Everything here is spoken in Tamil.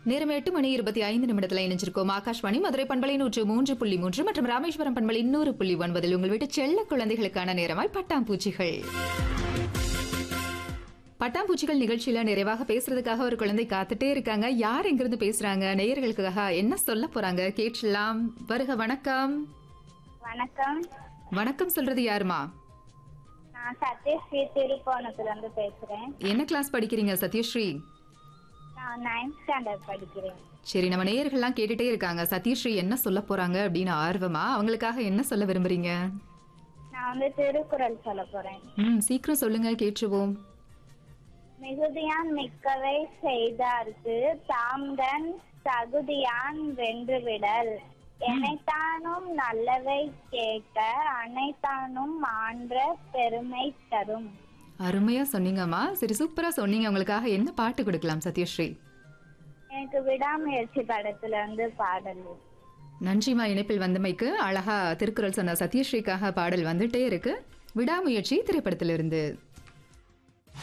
நேரம் எட்டு மணி இருபத்தி ஐந்து நிமிடத்தில் இணைஞ்சிருக்கோம் ஆகாஷ்வாணி மதுரை பண்பலை நூற்று மூன்று புள்ளி மூன்று மற்றும் ராமேஸ்வரம் பண்பலை நூறு புள்ளி ஒன்பதில் உங்கள் வீட்டு செல்ல குழந்தைகளுக்கான நேரமாய் பட்டாம்பூச்சிகள் பட்டாம்பூச்சிகள் நிகழ்ச்சியில நிறைவாக பேசுறதுக்காக ஒரு குழந்தை காத்துட்டே இருக்காங்க யார் எங்கிருந்து பேசுறாங்க நேயர்களுக்காக என்ன சொல்ல போறாங்க கேட்கலாம் வருக வணக்கம் வணக்கம் வணக்கம் சொல்றது யாருமா நான் சத்யஸ்ரீ திருப்போணத்துல இருந்து பேசுறேன் என்ன கிளாஸ் படிக்கிறீங்க சத்யஸ்ரீ நான் நைன்த் ஸ்டாண்டர்ட் படிக்கிறேன் சரி நம்ம நேயர்கள்லாம் கேட்டுட்டே இருக்காங்க சத்யஸ்ரீ என்ன சொல்ல போறாங்க அப்படின்னு ஆர்வமா அவங்களுக்காக என்ன சொல்ல விரும்புறீங்க நான் வந்து திருக்குறள் சொல்ல போறேன் ம் சீக்கிரம் சொல்லுங்க கேட்டுருவோம் மிகுதியான் மிக்கவை செய்தார்க்கு தாம்தன் தகுதியான் வென்றுவிடல் எனைத்தானும் நல்லவை கேட்க அனைத்தானும் ஆன்ற பெருமை தரும் அருமையா சொன்னீங்கம்மா சரி சூப்பரா சொன்னீங்க உங்களுக்காக என்ன பாட்டு கொடுக்கலாம் சத்யஸ்ரீ எனக்கு விடாமுயற்சி படத்துல இருந்து பாடல் நன்றிமா இணைப்பில் வந்தமைக்கு அழகா திருக்குறள் சொன்ன சத்யஸ்ரீக்காக பாடல் வந்துட்டே இருக்கு விடாமுயற்சி திரைப்படத்திலிருந்து